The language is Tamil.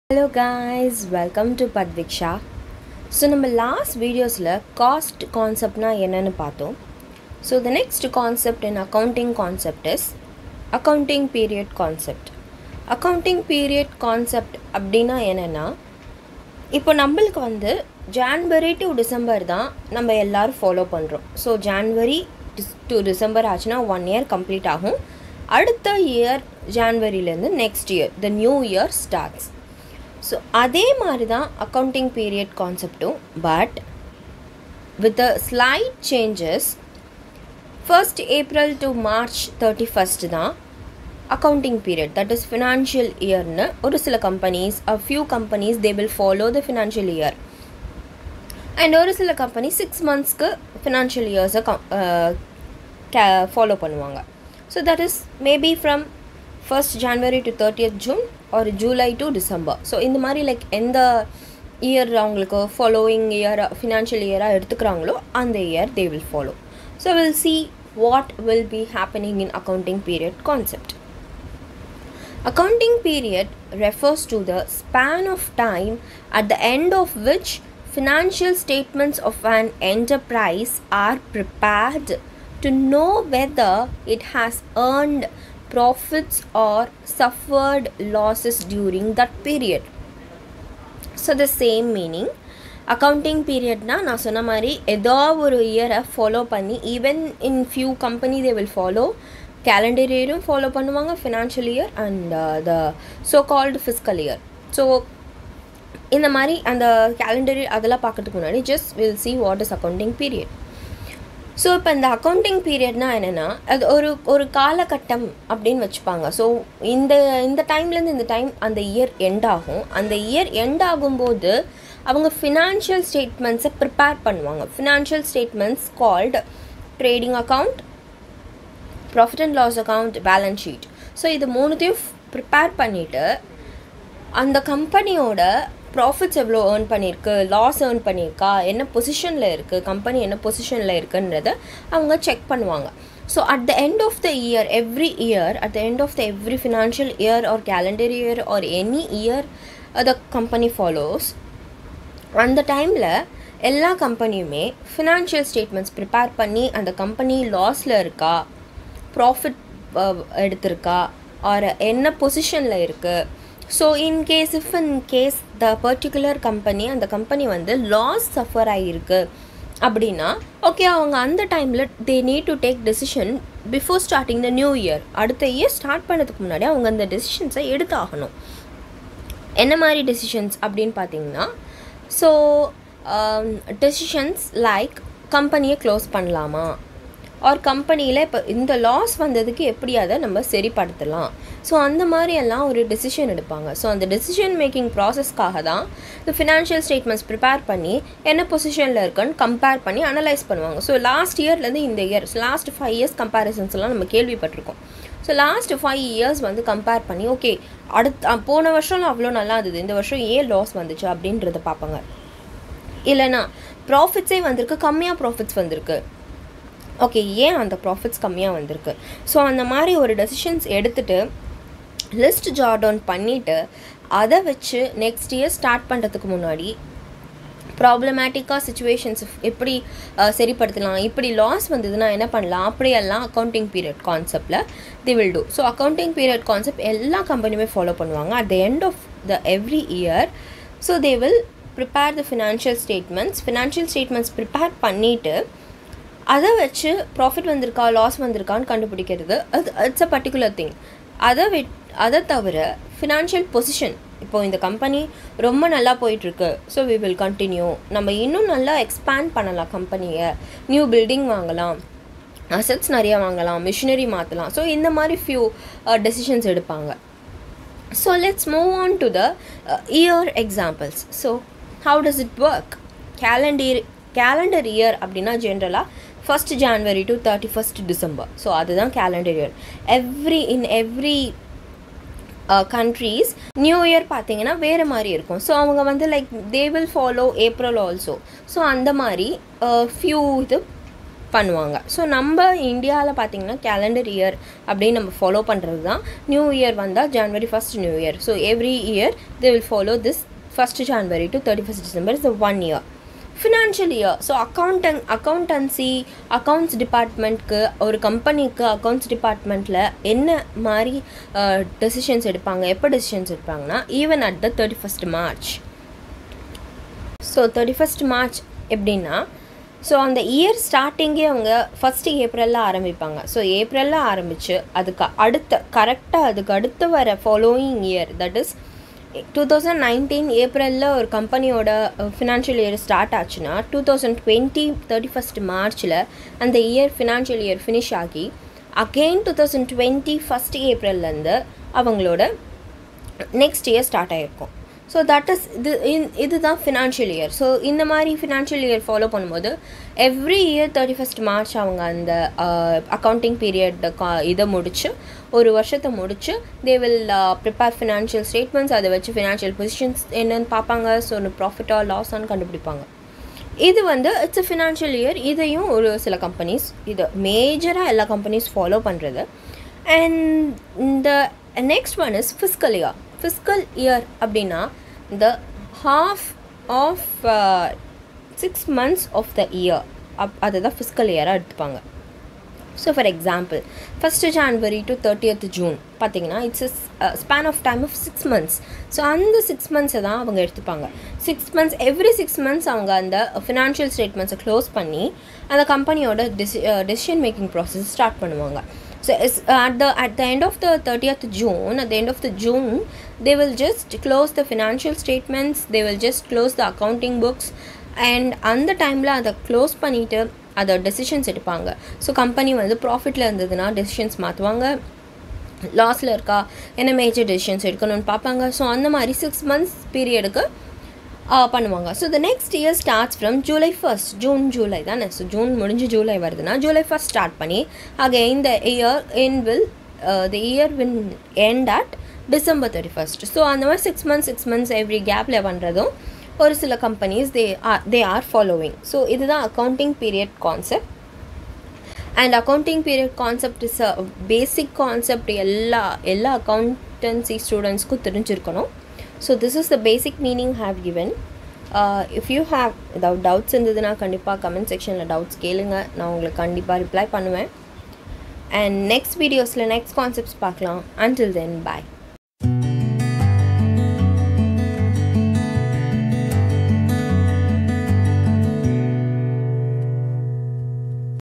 Hello guys welcome to Padviksha so நம்ம லாஸ்ட் வீடியோஸில் காஸ்ட் கான்செப்ட்னா என்னென்னு பார்த்தோம் so the next concept in accounting concept is accounting period concept accounting period concept அப்படின்னா என்னென்னா இப்போ நம்மளுக்கு வந்து ஜான்வரி டு டிசம்பர் தான் நம்ம எல்லோரும் ஃபாலோ பண்ணுறோம் ஸோ ஜான்வரி டு டிசம்பர் ஆச்சுன்னா ஒன் இயர் கம்ப்ளீட் ஆகும் அடுத்த இயர் ஜான்வரிலேருந்து next year the new year starts so அதே மாதிரி தான் அக்கௌண்டிங் பீரியட் கான்செப்டும் but with a slight changes first April to March thirty first தான் accounting period that is financial இயர்னு ஒரு சில companies a few companies they will follow the financial year and ஒரு சில கம்பெனி சிக்ஸ் மந்த்ஸ்க்கு ஃபினான்ஷியல் இயர்ஸை கே ஃபாலோ பண்ணுவாங்க so that is maybe from first January to thirtieth June ஒரு ஜூலை டு டிசம்பர் ஸோ இந்த மாதிரி லைக் எந்த இயர் அவங்களுக்கு ஃபாலோயிங் இயர் ஃபினான்ஷியல் இயராக எடுத்துக்கிறாங்களோ அந்த year they will follow so will see what will be happening in accounting period concept Accounting period refers to the span of time at the end of which financial statements of an enterprise are prepared to know whether it has earned profits or suffered losses during that period. So, the same meaning. Accounting பீரியட்னா நான் சொன்ன மாதிரி ஏதோ ஒரு இயரை ஃபாலோ பண்ணி even in few company they will follow calendar இயரும் ஃபாலோ பண்ணுவாங்க financial year and the so called fiscal year so இந்த மாதிரி அந்த கேலண்டர் அதெல்லாம் பார்க்கறதுக்கு முன்னாடி just will see what is accounting period so இப்போ இந்த அக்கௌண்டிங் பீரியட்னா என்னென்னா அது ஒரு ஒரு காலகட்டம் அப்படின்னு வச்சுப்பாங்க ஸோ இந்த இந்த டைம்லேருந்து இந்த டைம் அந்த இயர் எண்ட் ஆகும் அந்த இயர் எண்ட் ஆகும்போது அவங்க ஃபினான்ஷியல் ஸ்டேட்மெண்ட்ஸை ப்ரிப்பேர் பண்ணுவாங்க financial statements called trading account profit and loss account balance sheet so இது மூணுத்தையும் ப்ரிப்பேர் பண்ணிவிட்டு அந்த கம்பெனியோட ப்ராஃபிட்ஸ் எவ்வளோ ஏர்ன் பண்ணியிருக்கு லாஸ் ஏர்ன் பண்ணியிருக்கா என்ன பொசிஷனில் இருக்குது கம்பெனி என்ன பொசிஷனில் இருக்குன்றத அவங்க செக் பண்ணுவாங்க so at the end of the year every year at the end of the every financial year or calendar year or any year the company follows அந்த டைமில் எல்லா கம்பெனியுமே ஃபினான்ஷியல் ஸ்டேட்மெண்ட்ஸ் ப்ரிப்பேர் பண்ணி அந்த கம்பெனி லாஸில் இருக்கா ப்ராஃபிட் எடுத்திருக்கா ஆர் என்ன பொசிஷனில் இருக்குது so in case if in case the particular company அந்த கம்பெனி வந்து லாஸ் சஃபர் ஆகிருக்கு அப்படின்னா ஓகே அவங்க அந்த டைமில் they need to take decision before starting the new year அடுத்த இயர் ஸ்டார்ட் பண்ணதுக்கு முன்னாடி அவங்க அந்த டெசிஷன்ஸை எடுத்தாகணும் என்ன மாதிரி டெசிஷன்ஸ் அப்படின்னு பார்த்தீங்கன்னா ஸோ டெசிஷன்ஸ் லைக் கம்பெனியை க்ளோஸ் பண்ணலாமா ஆர் கம்பெனியில் இப்போ இந்த லாஸ் வந்ததுக்கு எப்படி அதை நம்ம சரிப்படுத்தலாம் ஸோ அந்த மாதிரி எல்லாம் ஒரு டெசிஷன் எடுப்பாங்க ஸோ அந்த டெசிஷன் மேக்கிங் ப்ராசஸ்க்காக தான் இந்த ஃபினான்ஷியல் ஸ்டேட்மெண்ட்ஸ் ப்ரிப்பேர் பண்ணி என்ன பொசிஷனில் இருக்குன்னு கம்பேர் பண்ணி அனலைஸ் பண்ணுவாங்க ஸோ லாஸ்ட் இயர்லேருந்து இந்த இயர் லாஸ்ட் ஃபைவ் இயர்ஸ் கம்பேரிசன்ஸ்லாம் நம்ம கேள்விப்பட்டிருக்கோம் ஸோ லாஸ்ட் ஃபைவ் இயர்ஸ் வந்து கம்பேர் பண்ணி ஓகே அடுத்த போன வருஷம் அவ்வளோ நல்லா இருந்தது இந்த வருஷம் ஏன் லாஸ் வந்துச்சு அப்படின்றத பார்ப்பாங்க இல்லைனா ப்ராஃபிட்ஸே வந்திருக்கு கம்மியாக ப்ராஃபிட்ஸ் வந்திருக்கு ஓகே ஏன் அந்த ப்ராஃபிட்ஸ் கம்மியாக வந்திருக்கு ஸோ அந்த மாதிரி ஒரு டெசிஷன்ஸ் எடுத்துகிட்டு லிஸ்ட் ஜாட் டவுன் பண்ணிவிட்டு அதை வச்சு நெக்ஸ்ட் இயர் ஸ்டார்ட் பண்ணுறதுக்கு முன்னாடி ப்ராப்ளமேட்டிக்காக சுச்சுவேஷன்ஸ் எப்படி சரிப்படுத்தலாம் இப்படி லாஸ் வந்ததுன்னா என்ன பண்ணலாம் அப்படியெல்லாம் அக்கௌண்டிங் பீரியட் கான்செப்டில் they will do so accounting period concept எல்லா கம்பெனியுமே ஃபாலோ பண்ணுவாங்க at the end of the every year so they will prepare the financial statements financial statements prepare பண்ணிவிட்டு அதை வச்சு ப்ராஃபிட் வந்திருக்கா லாஸ் வந்திருக்கான்னு கண்டுபிடிக்கிறது அது இட்ஸ் அ பர்டிகுலர் திங் அதை விட் அதை தவிர ஃபினான்ஷியல் பொசிஷன் இப்போது இந்த கம்பெனி ரொம்ப நல்லா போயிட்டுருக்கு ஸோ வி வில் கண்டினியூ நம்ம இன்னும் நல்லா எக்ஸ்பேண்ட் பண்ணலாம் கம்பெனியை நியூ பில்டிங் வாங்கலாம் அசட்ஸ் நிறையா வாங்கலாம் மிஷினரி மாற்றலாம் ஸோ இந்த மாதிரி ஃபியூ டெசிஷன்ஸ் எடுப்பாங்க so let's move on to the year examples so how does it work calendar calendar year அப்படின்னா ஜென்ரலாக first January to thirty first December so அதுதான் calendar year every in every countries new year பார்த்தீங்கன்னா வேறு மாதிரி இருக்கும் ஸோ அவங்க வந்து like they will follow April also so அந்த மாதிரி ஃபியூ இது பண்ணுவாங்க ஸோ நம்ம இந்தியாவில் பார்த்தீங்கன்னா கேலண்டர் இயர் அப்படின்னு நம்ம ஃபாலோ பண்ணுறது தான் நியூ இயர் வந்தால் January first new year so every year they will follow this first January to thirty first December is one year financial year so அக்கௌண்டன் அக்கௌண்டன்சி அக்கௌண்ட்ஸ் டிபார்ட்மெண்ட்க்கு ஒரு கம்பெனிக்கு அக்கௌண்ட்ஸ் டிபார்ட்மெண்ட்டில் என்ன மாதிரி டெசிஷன்ஸ் எடுப்பாங்க எப்போ டெசிஷன்ஸ் எடுப்பாங்கன்னா even at the thirty first March so thirty first March எப்படின்னா ஸோ அந்த இயர் ஸ்டார்டிங்கே அவங்க ஃபஸ்ட்டு ஏப்ரலில் ஆரம்பிப்பாங்க ஸோ ஏப்ரலில் ஆரம்பித்து அதுக்கு அடுத்த கரெக்டாக அதுக்கு அடுத்து வர following year that is two thousand nineteen ஏப்ரலில் ஒரு கம்பெனியோட ஃபினான்ஷியல் இயர் ஸ்டார்ட் ஆச்சுன்னா two thousand twenty thirty first மார்ச்சில் அந்த இயர் ஃபினான்ஷியல் இயர் ஃபினிஷ் ஆகி again two thousand twenty first ஏப்ரல்லேருந்து அவங்களோட நெக்ஸ்ட் இயர் ஸ்டார்ட் ஆகிருக்கும் ஸோ தட் இஸ் இது இதுதான் ஃபினான்ஷியல் இயர் ஸோ இந்த மாதிரி ஃபினான்ஷியல் இயர் ஃபாலோ பண்ணும்போது every year thirty first March அவங்க அந்த அக்கௌண்டிங் பீரியட் இதை முடித்து ஒரு வருஷத்தை முடித்து தே வில் ப்ரிப்பேர் ஃபினான்ஷியல் ஸ்டேட்மெண்ட்ஸ் அதை வச்சு ஃபினான்ஷியல் பொசிஷன்ஸ் என்னென்னு பார்ப்பாங்க ஸோ ப்ராஃபிட்டா லாஸான்னு கண்டுபிடிப்பாங்க இது வந்து இட்ஸ் அ ஃபினான்ஷியல் இயர் இதையும் ஒரு சில கம்பெனிஸ் இது மேஜராக எல்லா கம்பெனிஸ் ஃபாலோ பண்ணுறது அண்ட் இந்த next one is fiscal year fiscal year அப்படின்னா இந்த half of six months of the year up அதுதான் ஃபிஸ்கல் இயராக எடுத்துப்பாங்க so for example first January to thirtieth June பார்த்தீங்கன்னா it's span of time of six months so அந்த சிக்ஸ் மந்த்ஸை தான் அவங்க எடுத்துப்பாங்க six months every six months அவங்க அந்த ஃபினான்ஷியல் ஸ்டேட்மெண்ட்ஸை க்ளோஸ் பண்ணி அந்த கம்பெனியோட டெசி டெசிஷன் மேக்கிங் ப்ராசஸ் ஸ்டார்ட் பண்ணுவாங்க So it's, uh, at the at the end of the 30th June, at the end of the June, they will just close the financial statements. They will just close the accounting books, and அந்த டைமில் அதை க்ளோஸ் பண்ணிவிட்டு அதை டெசிஷன்ஸ் எடுப்பாங்க ஸோ கம்பெனி வந்து ப்ராஃபிட்டில் இருந்ததுன்னா டெசிஷன்ஸ் மாற்றுவாங்க லாஸில் இருக்கா என்ன மேஜர் டெசிஷன்ஸ் எடுக்கணும்னு பார்ப்பாங்க ஸோ அந்த மாதிரி சிக்ஸ் மந்த்ஸ் பீரியடுக்கு பண்ணுவாங்க so the next year starts from July first June July தானே ஸோ ஜூன் முடிஞ்சு ஜூலை வருதுன்னா ஜூலை ஃபர்ஸ்ட் ஸ்டார்ட் பண்ணி அகைன் த இயர் என் will the year will end at December thirty first so அந்த மாதிரி six months six months every கேப்பில் பண்ணுறதும் ஒரு சில companies they are they are following so இதுதான் accounting period concept and accounting period concept is a basic concept எல்லா எல்லா அக்கௌண்டன்சி ஸ்டூடெண்ட்ஸ்க்கும் தெரிஞ்சிருக்கணும் so this is the basic meaning have given if you have ஏதாவது டவுட்ஸ் இருந்ததுன்னா கண்டிப்பாக கமெண்ட் செக்ஷனில் டவுட்ஸ் கேளுங்க நான் உங்களுக்கு கண்டிப்பாக ரிப்ளை பண்ணுவேன் அண்ட் நெக்ஸ்ட் வீடியோஸில் நெக்ஸ்ட் கான்செப்ட்ஸ் பார்க்கலாம் அன்டில் தென் பாய்